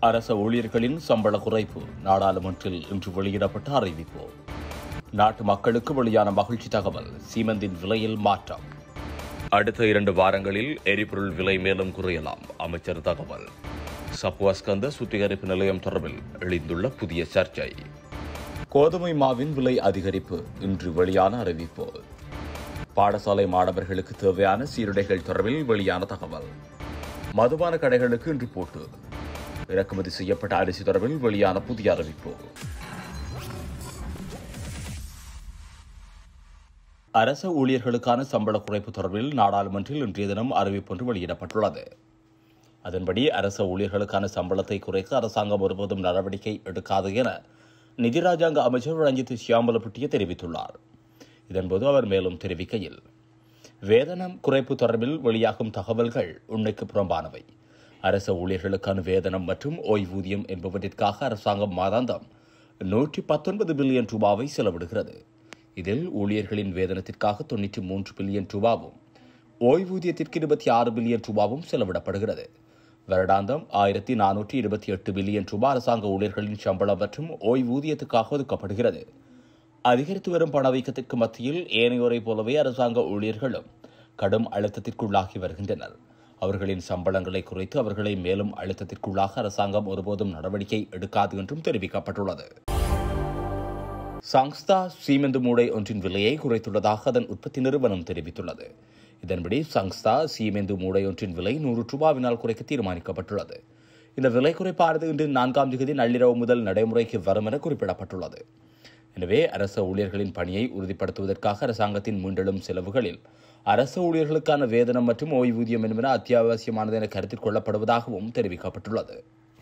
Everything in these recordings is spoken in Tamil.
அரச ஊழியர்களின் சம்பள குறைப்பு நாடாளுமன்றில் இன்று வெளியிடப்பட்ட அறிவிப்பு நாட்டு மக்களுக்கு வெளியான மகிழ்ச்சி தகவல் சீமெந்தின் விலையில் மாற்றம் அடுத்த இரண்டு வாரங்களில் எரிபொருள் விலை மேலும் குறையலாம் அமைச்சர் தகவல் சப்புவஸ்கந்த சுத்திகரிப்பு நிலையம் தொடர்பில் எழுந்துள்ள புதிய சர்ச்சை கோதுமை மாவின் விலை அதிகரிப்பு இன்று வெளியான அறிவிப்பு பாடசாலை மாணவர்களுக்கு தேவையான சீருடைகள் தொடர்பில் வெளியான தகவல் மதுபான கடைகளுக்கு இன்று போட்டு இறக்குமதி செய்யப்பட்ட அரிசி தொடர்பில் வெளியான புதிய அறிவிப்பு அரச ஊழியர்களுக்கான சம்பள குறைப்பு தொடர்பில் நாடாளுமன்றில் இன்றைய தினம் அறிவிப்பு ஒன்று வெளியிடப்பட்டுள்ளது அதன்படி அரச ஊழியர்களுக்கான சம்பளத்தை குறைக்க அரசாங்கம் ஒருபோதும் நடவடிக்கை எடுக்காது என நிதி ராஜாங்க அமைச்சர் ரஞ்சித் சியாம்பலப்பட்டிய தெரிவித்துள்ளார் இதன்போது அவர் மேலும் தெரிவிக்கையில் வேதனம் குறைப்பு தொடர்பில் வெளியாகும் தகவல்கள் உண்மைக்கு புறம்பானவை அரச ஊழியர்களுக்கான வேதனம் மற்றும் ஓய்வூதியம் என்பவற்றிற்காக அரசாங்கம் மாதாந்தம் நூற்றி பத்தொன்பது பில்லியன் ரூபாவை செலவிடுகிறது இதில் ஊழியர்களின் வேதனத்திற்காக தொன்னூற்றி மூன்று பில்லியன் ரூபாவும் ஓய்வூதியத்திற்கு இருபத்தி ஆறு பில்லியன் ரூபாவும் செலவிடப்படுகிறது வருடாந்தம் ஆயிரத்தி நானூற்றி இருபத்தி எட்டு பில்லியன் ரூபாய் அரசாங்க ஊழியர்களின் சம்பளம் மற்றும் ஓய்வூதியத்துக்காக ஒதுக்கப்படுகிறது அதிகரித்து வரும் பணவீக்கத்திற்கு மத்தியில் ஏனையோரைப் போலவே அரசாங்க ஊழியர்களும் கடும் அழுத்தத்திற்குள்ளாகி வருகின்றனர் அவர்களின் சம்பளங்களை குறைத்து அவர்களை மேலும் அழுத்தத்திற்குள்ளாக அரசாங்கம் ஒருபோதும் நடவடிக்கை எடுக்காது என்றும் தெரிவிக்கப்பட்டுள்ளது சங்ஸ்தா சீமெந்து மூடை ஒன்றின் விலையை குறைத்துள்ளதாக அதன் உற்பத்தி நிறுவனம் தெரிவித்துள்ளது இதன்படி சங்ஸ்தா சீமெந்து மூடை ஒன்றின் விலை நூறு ரூபாவினால் குறைக்க தீர்மானிக்கப்பட்டுள்ளது இந்த விலை குறைப்பானது இன்று நான்காம் தேதி நள்ளிரவு முதல் நடைமுறைக்கு வரும் என குறிப்பிடப்பட்டுள்ளது எனவே அரச ஊழியர்களின் பணியை உறுதிப்படுத்துவதற்காக அரசாங்கத்தின் மீண்டெழும் செலவுகளில் அரசு ஊழியர்களுக்கான வேதனம் மற்றும் ஓய்வூதியம் என்பன அத்தியாவசியமானது என கருத்தில் கொள்ளப்படுவதாகவும் தெரிவிக்கப்பட்டுள்ளது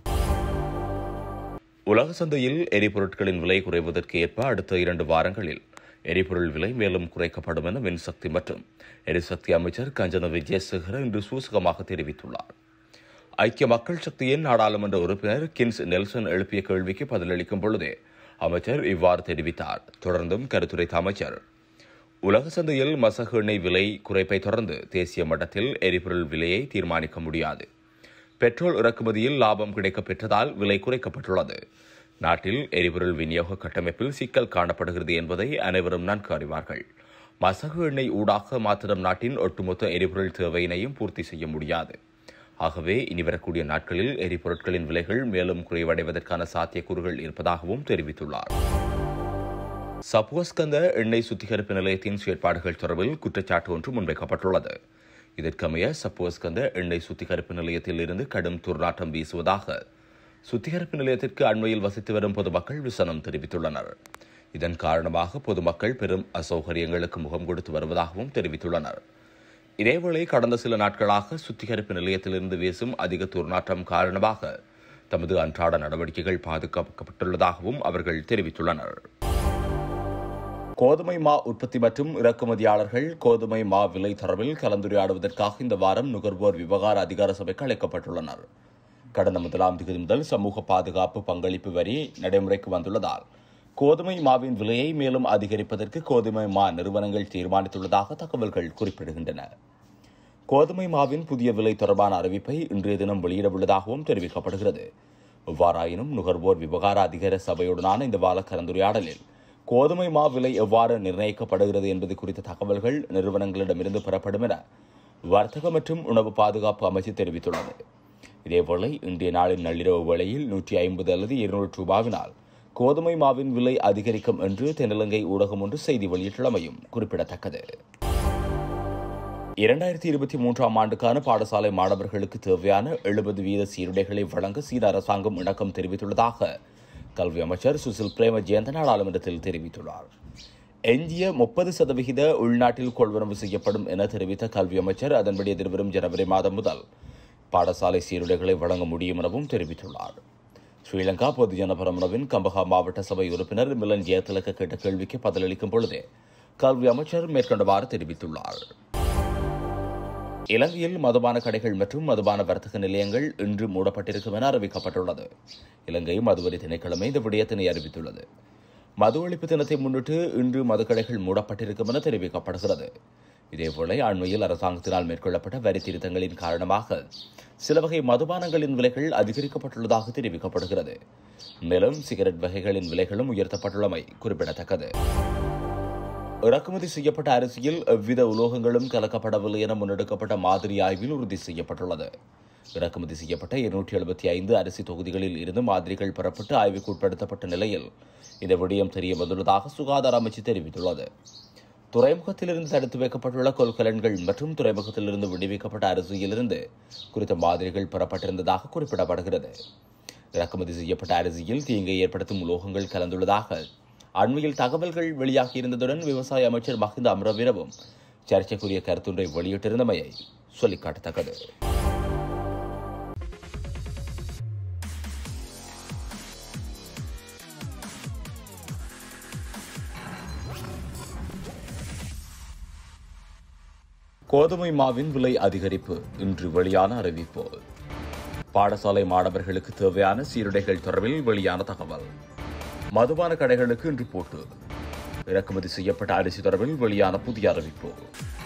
உலக சந்தையில் எரிபொருட்களின் விலை குறைவதற்கு ஏற்ப அடுத்த இரண்டு வாரங்களில் எரிபொருள் விலை மேலும் குறைக்கப்படும் என மின்சக்தி மற்றும் எரிசக்தி அமைச்சர் கஞ்சன விஜயசேகர இன்று சூசகமாக தெரிவித்துள்ளார் ஐக்கிய மக்கள் சக்தியின் நாடாளுமன்ற உறுப்பினர் கின்ஸ் நெல்சன் எழுப்பிய கேள்விக்கு பதிலளிக்கும் பொழுதே அமைச்சர் இவ்வாறு தெரிவித்தார் தொடர்ந்தும் கருத்துரைத்த அமைச்சர் உலக சந்தையில் மசகு எண்ணெய் விலை குறைப்பை தொடர்ந்து தேசிய மட்டத்தில் எரிபொருள் விலையை தீர்மானிக்க முடியாது பெட்ரோல் இறக்குமதியில் லாபம் கிடைக்கப் பெற்றதால் விலை குறைக்கப்பட்டுள்ளது நாட்டில் எரிபொருள் விநியோக கட்டமைப்பில் சிக்கல் காணப்படுகிறது என்பதை அனைவரும் நன்கு அறிவார்கள் மசகு எண்ணெய் ஊடாக மாத்திரம் நாட்டின் ஒட்டுமொத்த எரிபொருள் தேவையினையும் பூர்த்தி செய்ய முடியாது ஆகவே இனி வரக்கூடிய நாட்களில் எரிபொருட்களின் விலைகள் மேலும் குறைவடைவதற்கான சாத்தியக்கூறுகள் இருப்பதாகவும் தெரிவித்துள்ளார் சப்புவஸ்கந்த எண்ணெய் சுத்திகரிப்பு நிலையத்தின் செயற்பாடுகள் தொடர்பில் குற்றச்சாட்டு ஒன்று முன்வைக்கப்பட்டுள்ளது இதற்கமைய சப்புவஸ்கந்த எண்ணெய் சுத்திகரிப்பு நிலையத்தில் இருந்து கடும் துர்நாற்றம் வீசுவதாக சுத்திகரிப்பு நிலையத்திற்கு அண்மையில் வசித்து வரும் பொதுமக்கள் விசனம் தெரிவித்துள்ளனர் இதன் காரணமாக பொதுமக்கள் பெரும் அசௌகரியங்களுக்கு முகம் கொடுத்து வருவதாகவும் தெரிவித்துள்ளனர் இதேவேளை கடந்த சில நாட்களாக சுத்திகரிப்பு நிலையத்திலிருந்து வீசும் அதிக துர்நாற்றம் காரணமாக தமது அன்றாட நடவடிக்கைகள் பாதுகாக்கப்பட்டுள்ளதாகவும் அவர்கள் தெரிவித்துள்ளனர் கோதுமை மா உற்பத்தி மற்றும் இறக்குமதியாளர்கள் கோதுமை மா விலை தொடர்பில் கலந்துரையாடுவதற்காக இந்த வாரம் நுகர்வோர் விவகார அதிகார சபைக்கு அழைக்கப்பட்டுள்ளனர் கடந்த முதலாம் தேதி முதல் சமூக பாதுகாப்பு பங்களிப்பு வரி நடைமுறைக்கு வந்துள்ளதால் கோதுமை மாவின் விலையை மேலும் அதிகரிப்பதற்கு கோதுமை மா நிறுவனங்கள் தீர்மானித்துள்ளதாக தகவல்கள் குறிப்பிடுகின்றன கோதுமை மாவின் புதிய விலை தொடர்பான அறிவிப்பை இன்றைய தினம் வெளியிடவுள்ளதாகவும் தெரிவிக்கப்படுகிறது எவ்வாறாயினும் நுகர்வோர் விவகார அதிகார சபையுடனான இந்த வார கலந்துரையாடலில் கோதுமை மா விலை எவ்வாறு நிர்ணயிக்கப்படுகிறது என்பது குறித்த தகவல்கள் நிறுவனங்களிடமிருந்து பெறப்படும் என வர்த்தக மற்றும் உணவு பாதுகாப்பு அமைச்சு தெரிவித்துள்ளது இதேவேளை இன்றைய நாளின் நள்ளிரவு வேளையில் நூற்றி ஐம்பது அல்லது இருநூறு ரூபாவினால் கோதுமை மாவின் விலை அதிகரிக்கும் என்று தென்னிலங்கை ஊடகம் ஒன்று செய்தி வெளியிட்டுள்ளமையும் குறிப்பிடத்தக்கது இரண்டாயிரத்தி இருபத்தி மூன்றாம் ஆண்டுக்கான பாடசாலை மாணவர்களுக்கு தேவையான எழுபது வீத சீருடைகளை வழங்க சீன அரசாங்கம் இணக்கம் தெரிவித்துள்ளதாக கல்வி அமைச்சர் சுசில் பிரேமஜெயந்த நாடாளுமன்றத்தில் தெரிவித்துள்ளார் எஞ்சிய முப்பது சதவிகித உள்நாட்டில் கொள்வனவு செய்யப்படும் என தெரிவித்த கல்வி அமைச்சர் அதன்படி எதிர்வரும் ஜனவரி மாதம் முதல் பாடசாலை சீருடைகளை வழங்க முடியும் எனவும் தெரிவித்துள்ளார் ஸ்ரீலங்கா பொதுஜன பரமுனவின் கம்பஹா மாவட்ட சபை உறுப்பினர் மிலன் ஜெயதிலக கேட்ட கேள்விக்கு பதிலளிக்கும் பொழுதே கல்வி அமைச்சர் மேற்கொண்டவாறு தெரிவித்துள்ளார் இலங்கையில் மதுபான கடைகள் மற்றும் மதுபான வர்த்தக நிலையங்கள் இன்று மூடப்பட்டிருக்கும் என அறிவிக்கப்பட்டுள்ளது இலங்கை மதுவரி திணைக்களமே இந்த விடயத்தினை அறிவித்துள்ளது மது ஒழிப்பு தினத்தை முன்னிட்டு இன்று மதுக்கடைகள் மூடப்பட்டிருக்கும் என தெரிவிக்கப்படுகிறது இதேவேளை அண்மையில் அரசாங்கத்தினால் மேற்கொள்ளப்பட்ட வரி திருத்தங்களின் காரணமாக சில வகை மதுபானங்களின் விலைகள் அதிகரிக்கப்பட்டுள்ளதாக தெரிவிக்கப்படுகிறது மேலும் சிகரெட் வகைகளின் விலைகளும் உயர்த்தப்பட்டுள்ளமை குறிப்பிடத்தக்கது இறக்குமதி செய்யப்பட்ட அரிசியில் எவ்வித உலோகங்களும் கலக்கப்படவில்லை என முன்னெடுக்கப்பட்ட மாதிரி ஆய்வில் உறுதி செய்யப்பட்டுள்ளது இறக்குமதி செய்யப்பட்ட இருநூற்றி எழுபத்தி ஐந்து அரிசி தொகுதிகளில் இருந்து மாதிரிகள் பெறப்பட்டு ஆய்வுக்கு உட்படுத்தப்பட்ட நிலையில் இந்த விடயம் தெரிய வந்துள்ளதாக சுகாதார அமைச்சு தெரிவித்துள்ளது துறைமுகத்திலிருந்து தடுத்து வைக்கப்பட்டுள்ள கொள்கலன்கள் மற்றும் துறைமுகத்திலிருந்து விடுவிக்கப்பட்ட அரிசியிலிருந்து குறித்த மாதிரிகள் பெறப்பட்டிருந்ததாக குறிப்பிடப்படுகிறது இறக்குமதி செய்யப்பட்ட அரிசியில் தீங்கை ஏற்படுத்தும் உலோகங்கள் கலந்துள்ளதாக அண்மையில் தகவல்கள் வெளியாகியிருந்ததுடன் விவசாய அமைச்சர் மஹிந்த அமரவீரவும் சர்ச்சைக்குரிய கருத்துன்றை வெளியிட்டிருந்தமையை சொல்லிக் காட்டத்தக்கது கோதுமை மாவின் விலை அதிகரிப்பு இன்று வெளியான அறிவிப்பு பாடசாலை மாணவர்களுக்கு தேவையான சீருடைகள் தொடர்பில் வெளியான தகவல் மதுபான கடைகளுக்கு இன்று போட்டு இறக்குமதி செய்யப்பட்ட அரிசி தொடர்பில் வெளியான புதிய அறிவிப்பு